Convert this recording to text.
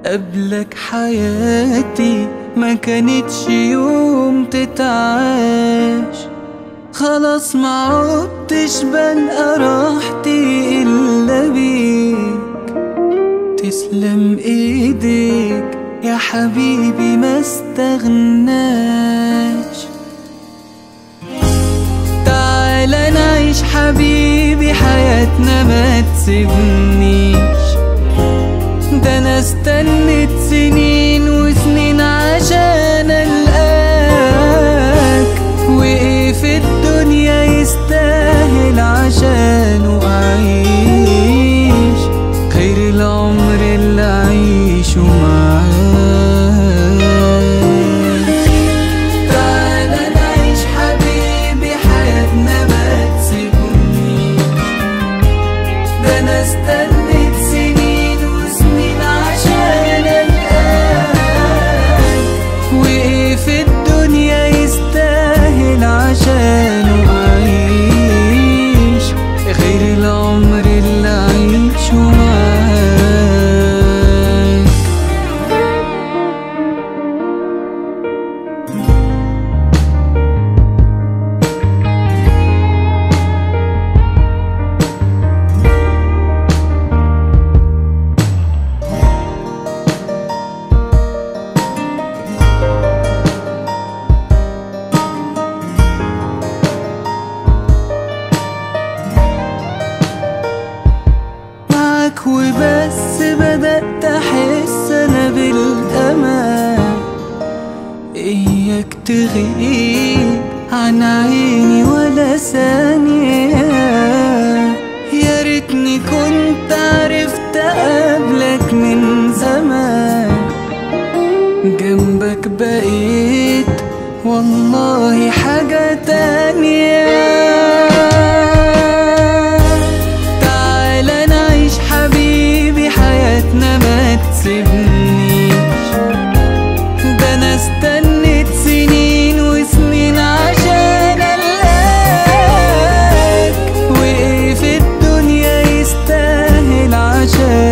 قبلك حياتي ما كانتش يوم تتعاش خلاص ما عدتش بلقى راحتي إلا بيك تسلم ايديك يا حبيبي ما استغناش تعال نعيش حبيبي حياتنا ما تسيبنيش ده انا استنيت سنين وسنين عشان القاك وايه في الدنيا يستاهل عشانه اعيش خير العمر اللي اعيشه معاك تعالى نعيش حبيبي حياتنا ما تسيبنيش ده انا استنيت سنين وسنين عشان القاك وايه في الدنيا يستاهل عشانه اعيش غير العمر اللي اعيشه معاك معاك وبس بدأت أحس أنا بالأمان إياك تغيب عن عيني ولا ثانية يا ريتني كنت عرفت أقابلك من زمان جنبك بقيت والله حاجة تانية تعالى نعيش حبيبي حياتنا ما تسيبنيش ده انا استنيت سنين وسنين عشان القاك وايه في الدنيا يستاهل عشان